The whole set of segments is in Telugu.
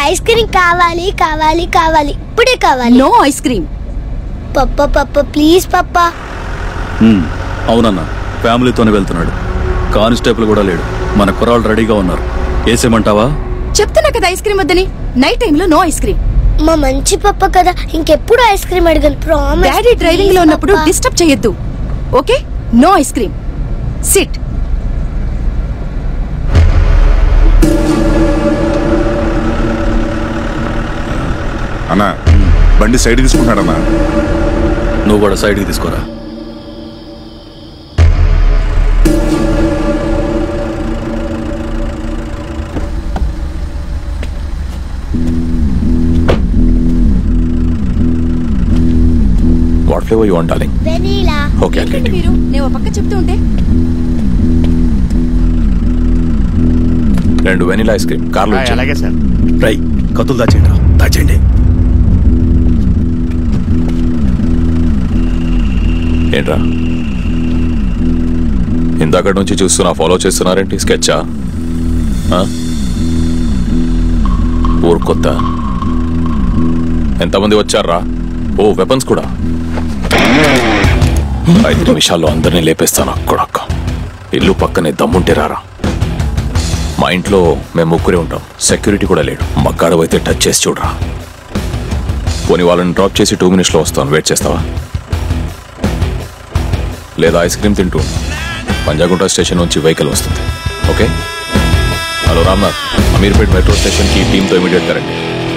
ఐస్ క్రీమ్ కావాలి కావాలి కావాలి ఇప్పుడే కావాలి నో ఐస్ క్రీమ్ పప్ప పప్ప ప్లీజ్ పప్ప హ్మ్, అవునన్నా ఫ్యామిలీతోనే వెళ్తున్నాడు కానిస్టేబుల్ కూడా లేడు మన కుర్రాళ్ళు రెడీగా ఉన్నారు వేసేయమంటావా చెప్తున్నా కదా ఐస్ క్రీమ్ వద్దని నైట్ టైంలో నో ఐస్ క్రీమ్ మా మంచి పప్ప కదా ఇంకెప్పుడు ఐస్ క్రీమ్ అడగను ప్రామిస్ డాడీ డ్రైవింగ్ లో ఉన్నప్పుడు డిస్టర్బ్ చేయొద్దు okay no ice cream sit అన్నా బండి సైడ్ తీసుకుంటాడన్నా నువ్వు కూడా సైడ్కి తీసుకోరా what flavour you want darling vanilla okay I'll ఏంటండి మీరు నేను ఒక పక్క చెప్తూ ఉంటే రెండు వెనిలా ఐస్ క్రీమ్ కార్లో అలాగే సార్ రై కత్తులు దాచేయండి రా దాచేయండి ఏంట్రా ఇందాకటి నుంచి చూస్తున్నా ఫాలో చేస్తున్నారేంటి స్కెచ్చా ఊరు కొత్త ఎంతమంది వచ్చారా ఓ వెపన్స్ కూడా ఐదు నిమిషాల్లో అందరినీ లేపేస్తాను అక్కడక్క ఇల్లు పక్కనే దమ్ముంటే రారా మా ఇంట్లో మేము ముగ్గురే ఉంటాం సెక్యూరిటీ కూడా లేడు మగ్గాడు అయితే టచ్ చేసి చూడరా పోనీ వాళ్ళని డ్రాప్ చేసి టూ మినిట్స్లో వస్తాను వెయిట్ చేస్తావా లేదా ఐస్ క్రీమ్ తింటూ ఉండు. పంజాగుంట స్టేషన్ నుంచి వెహికల్ వస్తుంది okay hello Ramnath Ameerpet metro స్టేషన్కి టీంతో ఇమీడియట్ రండి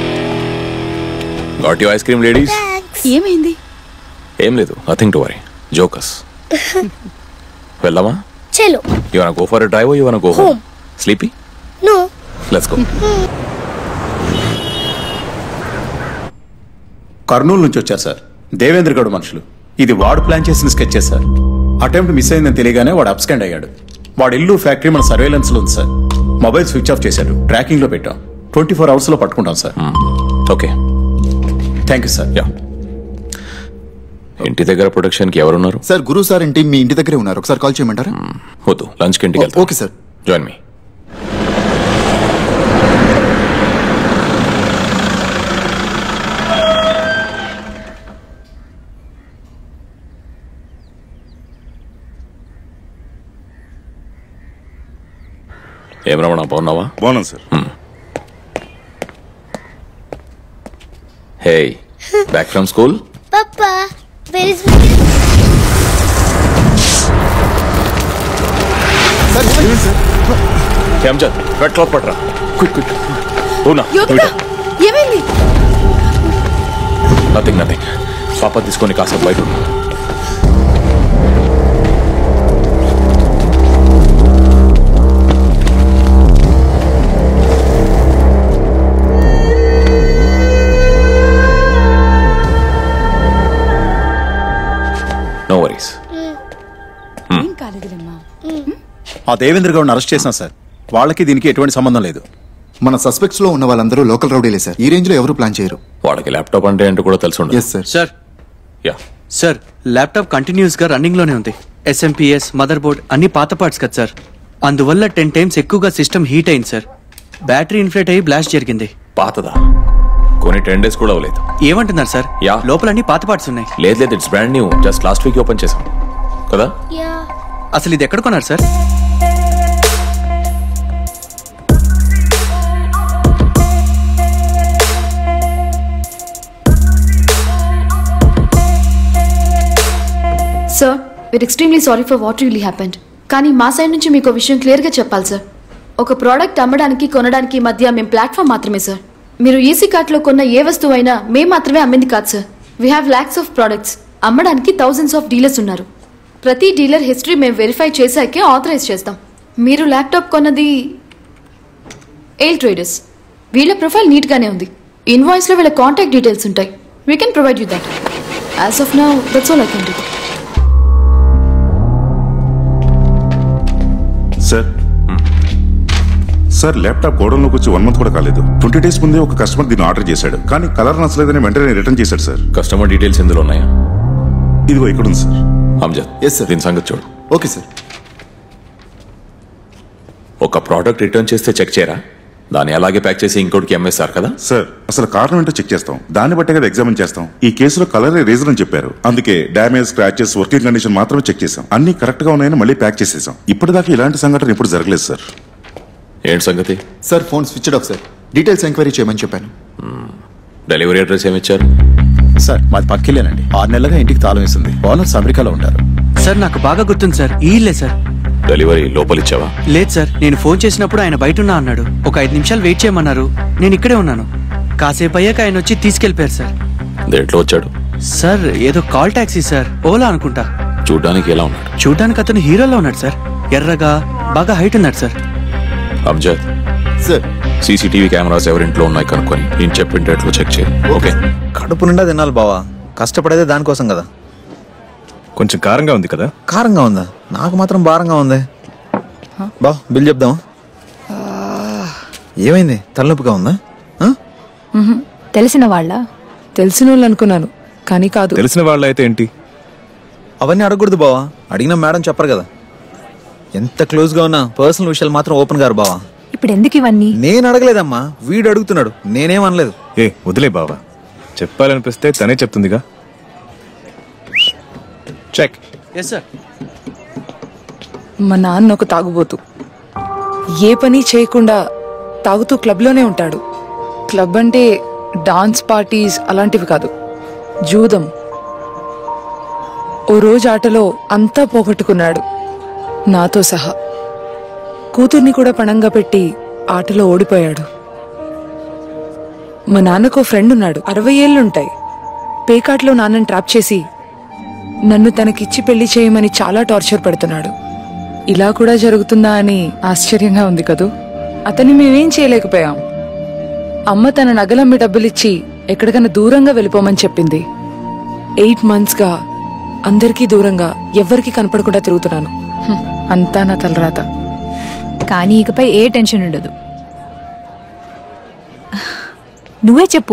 got you ice cream ladies ఏమైంది ఏం లేదు నథింగ్ టు వరీ జోకస్ వెళ్దామా చలో you want go for drive you want go home Home. Sleepy no let's go Kurnool నుంచి వచ్చారు సార్ దేవేంద్ర గౌడ్ మనుషులు ఇది వాడు ప్లాన్ చేసిన స్కెచ్ సార్ అటెంప్ట్ మిస్ అయిందని తెలియగానే వాడు అబ్స్కాండ్ అయ్యాడు వాడి ఇల్లు ఫ్యాక్టరీ మన సర్వేలెన్స్ లో ఉంది సార్ మొబైల్ స్విచ్ ఆఫ్ చేశాడు ట్రాకింగ్ లో పెట్టాం ట్వంటీ ఫోర్ అవర్స్ లో పట్టుకుంటాం sir okay thank you sir yeah ఇంటి దగ్గర ప్రొటెక్షన్ కి ఎవరున్నారు సార్ గురు సార్ ఏంటి మీ ఇంటి దగ్గరే ఉన్నారు ఒకసారి కాల్ చేయమంటారా వద్దు లంచ్ కి ఇంటికి వెళ్తాం ఓకే సార్ జాయిన్ మీ ఏం రమణ బాగున్నావా బాగున్నాను sir hey back from school పప్ప వెర్ ఇస్ సార్ ఏమైంది సార్ హేమ్చంద్ రెడ్ క్లాత్ పట్రా క్విక్ క్విక్ ఓనా యోగిత ఏమైంది నథింగ్ నథింగ్ పాప తీసుకొని కాసేపు బయట ఉండు. నో వరీస్ ఏం కాలేదులేమ్మా ఆ దేవేంద్ర గౌడ్ని అరెస్ట్ చేసాం సార్ వాళ్ళకి దీనికి ఎటువంటి సంబంధం లేదు మన సస్పెక్ట్స్ లో ఉన్న వాళ్ళందరూ లోకల్ రౌడీలే సార్ ఈ రేంజ్ లో ఎవరు ప్లాన్ చేయరు వాళ్ళకి ల్యాప్టాప్ అంటే ఏంటో కూడా తెలుసు ఉండదు yes sir sir yeah sir laptop continuous గా రన్నింగ్ లోనే ఉంది ఎస్ఎంపిఎస్ మదర్ బోర్డ్ అన్ని పాత పార్ట్స్ కదా సార్ అందువల్ల టెన్ టైమ్స్ ఎక్కువగా సిస్టమ్ హీట్ అయింది సార్ బ్యాటరీ ఇన్ఫ్లేట్ అయ్యి బ్లాస్ట్ జరిగింది పాతదా కొన్ని టెన్ డేస్ కూడా అవ్వలేదు ఏమంటున్నారు సార్ యా. లోపల అన్ని పాత పార్ట్స్ ఉన్నాయి లేదు లేదు it's brand new just last week open చేసాం కదా యా అసలు ఇది ఎక్కడ కొన్నారు sir sir we're extremely sorry for what really happened కానీ మా సైడ్ నుంచి మీకు విషయం క్లియర్గా చెప్పాలి సార్ ఒక ప్రోడక్ట్ అమ్మడానికి కొనడానికి మధ్య మేము ప్లాట్ఫామ్ మాత్రమే సార్ మీరు ఈసీ కార్ట్లో కొన్న ఏ వస్తువు అయినా మేము మాత్రమే అమ్మింది కాదు sir we have lakhs of products అమ్మడానికి థౌజండ్స్ ఆఫ్ డీలర్స్ ఉన్నారు ప్రతి డీలర్ హిస్టరీ మేము వెరిఫై చేశాకే ఆథరైజ్ చేస్తాం మీరు ల్యాప్టాప్ కొన్నది ఎయిల్ ట్రేడర్స్ వీళ్ళ ప్రొఫైల్ నీట్గానే ఉంది ఇన్వాయిస్లో వీళ్ళ కాంటాక్ట్ డీటెయిల్స్ ఉంటాయి we can provide you that as of now that's all I can do sir sir laptop గోడంలోకి వచ్చి వన్ మంత్ కూడా కాలేదు ట్వంటీ డేస్ ముందే ఒక కస్టమర్ దీన్ని ఆర్డర్ చేశాడు కానీ కలర్ నచ్చలేదని వెంటనే రిటర్న్ చేశాడు సార్ కస్టమర్ డీటెయిల్స్ ఇందులో ఉన్నాయా ఇదిగో ఇక్కడ ఉంది సార్ అమ్జద్ Yes, sir. దీని సంగతి చూడు ఓకే సార్ ఒక ప్రోడక్ట్ రిటర్న్ చేస్తే చెక్ చేయరా దాన్ని అలాగే ప్యాక్ చేసి ఇంకోటికి అమ్మేస్తారు కదా సార్ అసలు కారణం ఏంటో చెక్ చేస్తాం దాన్ని బట్టే కదా ఎగ్జామిన్ చేస్తాం ఈ కేసులో కలర్ రీజన్ అని చెప్పారు అందుకే డ్యామేజ్ స్క్రాచెస్ వర్కింగ్ కండిషన్ మాత్రమే చెక్ చేసాం అన్ని కరెక్ట్ గా ఉన్నాయని మళ్ళీ ప్యాక్ చేసేసాం ఇప్పటిదాకా ఇలాంటి సంఘటన ఎప్పుడు జరగలేదు సార్ ఏంటి సంగతి sir phone switch off sir details enquiry చేయమని చెప్పాను డెలివరీ అడ్రస్ ఏమి ఇచ్చారు సార్ మాది పక్కిల్లేనండి ఆరు నెలలుగా ఇంటికి తాళం వేసింది ఓనర్స్ అమెరికాలో ఉంటారు సార్ నాకు బాగా గుర్తుంది సార్ ఈ ఇల్లే సార్ డెలివరీ లోపలిచ్చావా లేదు సార్ నేను ఫోన్ చేసినప్పుడు ఆయన బయట ఉన్నా అన్నాడు ఒక ఐదు నిమిషాలు వెయిట్ చేయమన్నారు నేను ఇక్కడే ఉన్నాను కాసేపు అయ్యాక ఆయన వచ్చి తీసుకెళ్లిపోయారు సార్ దేంట్లో వచ్చాడు సార్ ఏదో కాల్ టాక్సీ సార్ ఓలా అనుకుంటా చూడ్డానికి ఎలా ఉన్నాడు చూడడానికి అతను హీరోలో ఉన్నాడు సార్ ఎర్రగా బాగా హైట్ ఉన్నాడు sir Amjad sir CCTV cameras ఎవరింట్లో ఉన్నాయి కనుక్కొని నేను చెప్పిండేట్లు చెక్ చేయి ఓకే కడుపు నిండా తినాలి బావా కష్టపడేదే దానికోసం కదా కొంచెం కారంగా ఉంది కదా కారంగా ఉందా నాకు మాత్రం భారంగా ఉంది బా బిల్ చెప్దామా ఏమైంది తలనొప్పిగా ఉందా ఆ? తెలిసిన వాళ్ళ తెలిసిన వాళ్ళు అనుకున్నాను కానీ కాదు తెలిసిన వాళ్ళ అయితే ఏంటి అవన్నీ అడగకూడదు బావా అడిగినా మేడం చెప్పరు కదా ఎంత క్లోజ్ గా ఉన్నా పర్సనల్ విషయాలు మాత్రం ఓపెన్ గారు బావా ఇప్పుడు ఎందుకు ఇవన్నీ నేను అడగలేదమ్మా వీడు అడుగుతున్నాడు నేనేం అనలేదు ఏ వదిలే బావా చెప్పాలనిపిస్తే తనే చెప్తుందిగా చెక్ ఎస్ సార్ మా నాన్న ఒక తాగుబోతు ఏ పని చేయకుండా తాగుతూ క్లబ్లోనే ఉంటాడు క్లబ్ అంటే డాన్స్ పార్టీస్ అలాంటివి కాదు జూదం ఓ రోజు ఆటలో అంతా పోగొట్టుకున్నాడు నాతో సహా కూతుర్ని కూడా పణంగా పెట్టి ఆటలో ఓడిపోయాడు మా నాన్నకు ఫ్రెండ్ ఉన్నాడు అరవై ఏళ్ళుంటాయి పేకాట్లో నాన్నని ట్రాప్ చేసి నన్ను తనకిచ్చి పెళ్లి చేయమని చాలా టార్చర్ పెడుతున్నాడు ఇలా కూడా జరుగుతుందా అని ఆశ్చర్యంగా ఉంది కదూ అతన్ని మేమేం చేయలేకపోయాం అమ్మ తన నగలమ్మి డబ్బులిచ్చి ఎక్కడికైనా దూరంగా వెళ్ళిపోమని చెప్పింది ఎయిట్ మంత్స్ గా అందరికీ దూరంగా ఎవ్వరికీ కనపడకుండా తిరుగుతున్నాను హ్మ్, అంతా నా తలరాత కానీ ఇకపై ఏ టెన్షన్ ఉండదు నువ్వే చెప్పు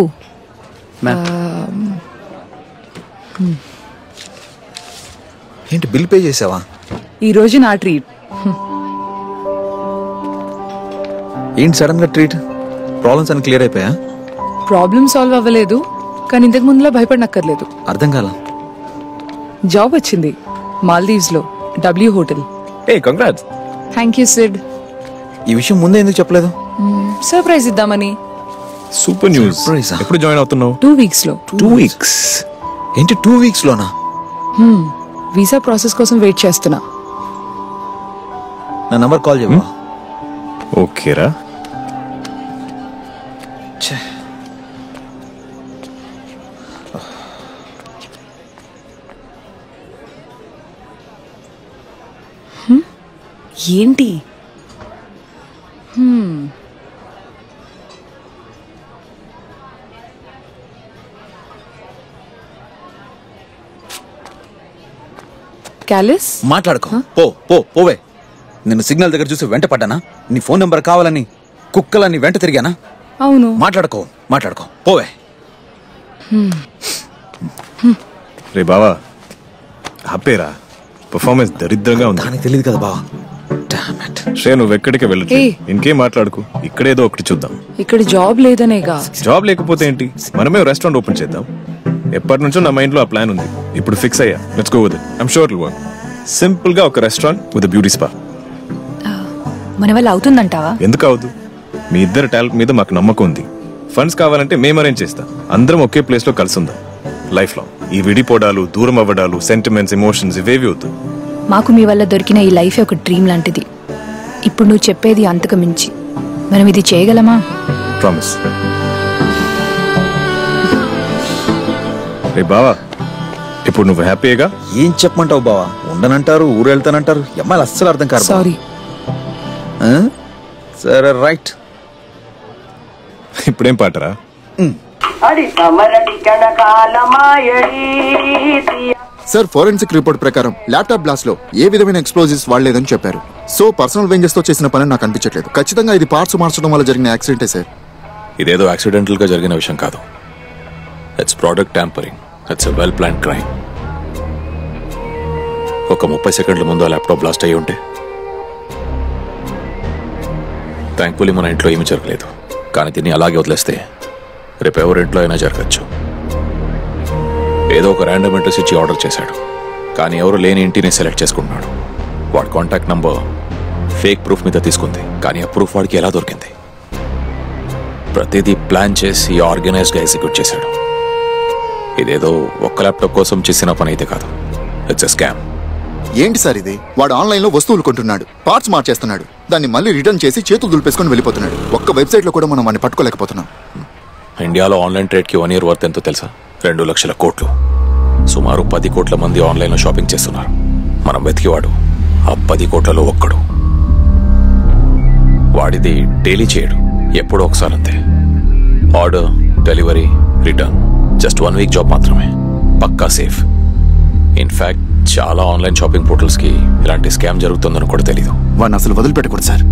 ఏంటి బిల్ పే చేసావా ఈ రోజు నా ట్రీట్ ఏంటి సడన్ గా ట్రీట్ ప్రాబ్లమ్స్ అన్ని క్లియర్ అయిపోయా ప్రాబ్లం సాల్వ్ అవ్వలేదు కానీ ఇంతకు ముందులా భయపడనక్కర్లేదు అర్థం కాల జాబ్ వచ్చింది మాల్దీవ్స్ లో డబ్ల్యూ హోటల్ ఏ కంగ్రాట్స్ థ్యాంక్ యూ సిడ్ ఈ విషయం ముందే ఎందుకు చెప్పలేదు సర్ప్రైజ్ ఇద్దామని సూపర్ న్యూస్ Surprise ఆ? ఎప్పుడు జాయిన్ అవుతున్నావు టూ వీక్స్ లో టూ వీక్స్ ఏంటి టూ వీక్స్ లోనా హ్మ్, వీసా ప్రాసెస్ కోసం వెయిట్ చేస్తున్నా నా నంబర్ కాల్ చేయవా ఓకేరా ఏంటి హ్మ్. క్యాలిస్ మాట్లాడుకో పో పో పోవే నిన్ను సిగ్నల్ దగ్గర చూసి వెంట పడ్డానా నీ ఫోన్ నెంబర్ కావాలని కుక్కలని వెంట తిరిగానా అవును మాట్లాడుకో మాట్లాడుకో పోవే హ్మ్. రే బావా ఆపేరా పర్ఫార్మెన్స్ దరిద్రంగా ఉంది దానికి తెలియదు కదా బావా శ్రే నువ్వు ఎక్కడికి వెళ్ళట్లేదు ఏయ్. ఇంకేం మాట్లాడుకు ఇక్కడేదో ఒకటి చూద్దాం ఇక్కడ జాబ్ లేదనేగా జాబ్ లేకపోతే ఏంటి మనమే రెస్టారెంట్ ఓపెన్ చేద్దాం ఎప్పటి నుంచో నా మైండ్ లో ఆ ప్లాన్ ఉంది ఇప్పుడు ఫిక్స్ అయ్యా let's go with I'm sure work simple గా ఒక రెస్టారెంట్ విత్ బ్యూటీ స్పా మన వల్ల అవుతుందంటావా ఎందుకు అవదు మీ ఇద్దరు టాలెంట్ మీద మాకు నమ్మకం ఉంది ఫండ్స్ కావాలంటే మేము అరేంజ్ చేస్తాం అందరం ఒకే ప్లేస్ లో కలిసి ఉందాం లైఫ్ లో ఈ విడిపోవడాలు దూరం అవ్వడాలు సెంటిమెంట్స్ ఎమోషన్స్ ఇవేవి వద్దు మాకు మీ వల్ల దొరికిన ఈ లైఫ్ ఒక డ్రీమ్ లాంటిది ఇప్పుడు నువ్వు చెప్పేది అంతకు మించి మనం ఇది చేయగలమా ప్రామిస్ రే బావా ఇప్పుడు నువ్వు హ్యాపీగా ఏం చెప్పమంటావు బావా ఉండనంటారు ఊరు వెళ్తానంటారు అమ్మాయిలు అస్సలు అర్థం కాదు బావ. సారీ ఆ? సరే రైట్ ఇప్పుడేం పాటరా సార్ ఫోరెన్సిక్ రిపోర్ట్ ప్రకారం ల్యాప్టాప్ బ్లాస్ట్ లో ఏ విధమైన ఎక్స్ప్లోజివ్స్ వాడలేదని చెప్పారు సో పర్సనల్ వెంజెస్ తో చేసిన పని నాకు అనిపించట్లేదు ఖచ్చితంగా ఇది పార్ట్స్ మార్చడం వల్ల జరిగిన యాక్సిడెంటే సార్ ఇదేదో యాక్సిడెంటల్ గా జరిగిన విషయం కాదు it's product tampering it's well plan crime ఒక ముప్పై సెకండ్ల ముందు ఆ ల్యాప్టాప్ బ్లాస్ట్ అయ్యి ఉంటే థ్యాంక్ఫుల్లీ మన ఇంట్లో ఏమీ జరగలేదు కానీ దీన్ని అలాగే వదిలేస్తే రేపు ఎవరింట్లో అయినా జరగచ్చు ఏదో ఒక ర్యాండమ్ అడ్రస్ ఇచ్చి ఆర్డర్ చేశాడు కానీ ఎవరు లేని ఇంటిని సెలెక్ట్ చేసుకుంటున్నాడు వాడి కాంటాక్ట్ నంబర్ ఫేక్ ప్రూఫ్ మీద తీసుకుంది కానీ ఆ ప్రూఫ్ వాడికి ఎలా దొరికింది ప్రతిదీ ప్లాన్ చేసి ఆర్గనైజ్గా ఎగ్జిక్యూట్ చేశాడు ఇదేదో ఒక్క ల్యాప్టాప్ కోసం చేసిన పని అయితే కాదు ఇట్స్ ఎ స్కామ్ ఏంటి సార్ ఇది వాడు ఆన్లైన్ లో వస్తువులు కొంటున్నాడు పార్ట్స్ మార్చేస్తున్నాడు దాన్ని మళ్ళీ రిటర్న్ చేసి చేతులు దులిపేసుకొని వెళ్ళిపోతున్నాడు ఒక్క వెబ్సైట్ లో కూడా మనం వాడిని పట్టుకోలేకపోతున్నాం ఇండియాలో ఆన్లైన్ ట్రేడ్కి వన్ ఇయర్ వర్త్ ఎంతో తెలుసా రెండు లక్షల కోట్లు సుమారు పది కోట్ల మంది ఆన్లైన్లో షాపింగ్ చేస్తున్నారు మనం వెతికివాడు ఆ పది కోట్లలో ఒక్కడు వాడిది డైలీ చేయడు ఎప్పుడో ఒకసారి అంతే order delivery return just one week job మాత్రమే పక్కా సేఫ్ ఇన్ఫ్యాక్ట్ చాలా ఆన్లైన్ షాపింగ్ పోర్టల్స్కి ఇలాంటి స్కామ్ జరుగుతుందని కూడా తెలీదు వాడిని అసలు వదిలిపెట్టకూడదు సార్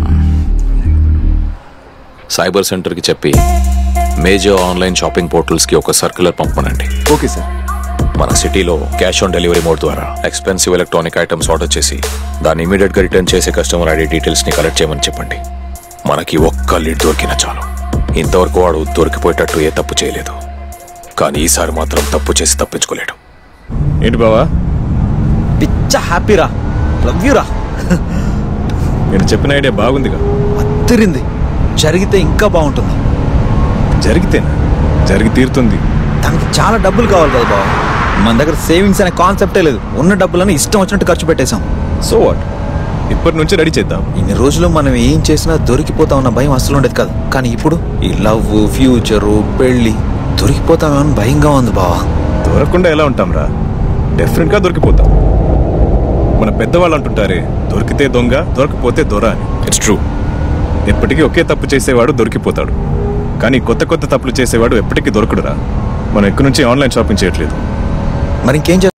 సైబర్ సెంటర్కి చెప్పి మేజర్ ఆన్లైన్ షాపింగ్ పోర్టల్స్కి ఒక సర్క్యులర్ పంపనండి ఓకే సార్ మన సిటీలో క్యాష్ ఆన్ డెలివరీ మోడ్ ద్వారా ఎక్స్పెన్సివ్ ఎలక్ట్రానిక్ ఐటమ్స్ ఆర్డర్ చేసి దాన్ని ఇమీడియట్ గా రిటర్న్ చేసే కస్టమర్ ఐడి డీటెయిల్స్ ని కలెక్ట్ చేయమని చెప్పండి మనకి ఒక్క లీడ్ దొరికినా చాలు ఇంతవరకు వాడు దొరికిపోయేటట్టు ఏ తప్పు చేయలేదు కానీ ఈసారి మాత్రం తప్పు చేసి తప్పించుకోలేడు ఏంటి బావా పిచ్చ హ్యాపీరా లవ్ యూరా మీరు చెప్పిన ఐడియా బాగుందిగా అత్తిరింది జరిగితే ఇంకా బాగుంటుంది జరిగితేనా జరిగి తీరుతుంది తనకి చాలా డబ్బులు కావాలి కదా బావ మన దగ్గర సేవింగ్స్ అనే కాన్సెప్టే లేదు ఉన్న డబ్బులను ఇష్టం వచ్చినట్టు ఖర్చు పెట్టేశాం సో వాట్ ఇప్పటి నుంచి రెడీ చేద్దాం ఇన్ని రోజులు మనం ఏం చేసినా దొరికిపోతామన్న భయం అసలు ఉండేది కాదు కానీ ఇప్పుడు ఈ లవ్ ఫ్యూచరు పెళ్లి దొరికిపోతామని భయంగా ఉంది బావా దొరకకుండా ఎలా ఉంటాం రా డెఫినెట్ గా దొరికిపోతాం మన పెద్దవాళ్ళు అంటుంటారే దొరికితే దొంగ దొరకపోతే దొర అని ఇట్స్ ట్రూ ఎప్పటికీ ఒకే తప్పు చేసేవాడు దొరికిపోతాడు కానీ కొత్త కొత్త తప్పులు చేసేవాడు ఎప్పటికీ దొరకడురా మనం ఎక్కడి నుంచి ఆన్లైన్ షాపింగ్ చేయట్లేదు మరి ఇంకేం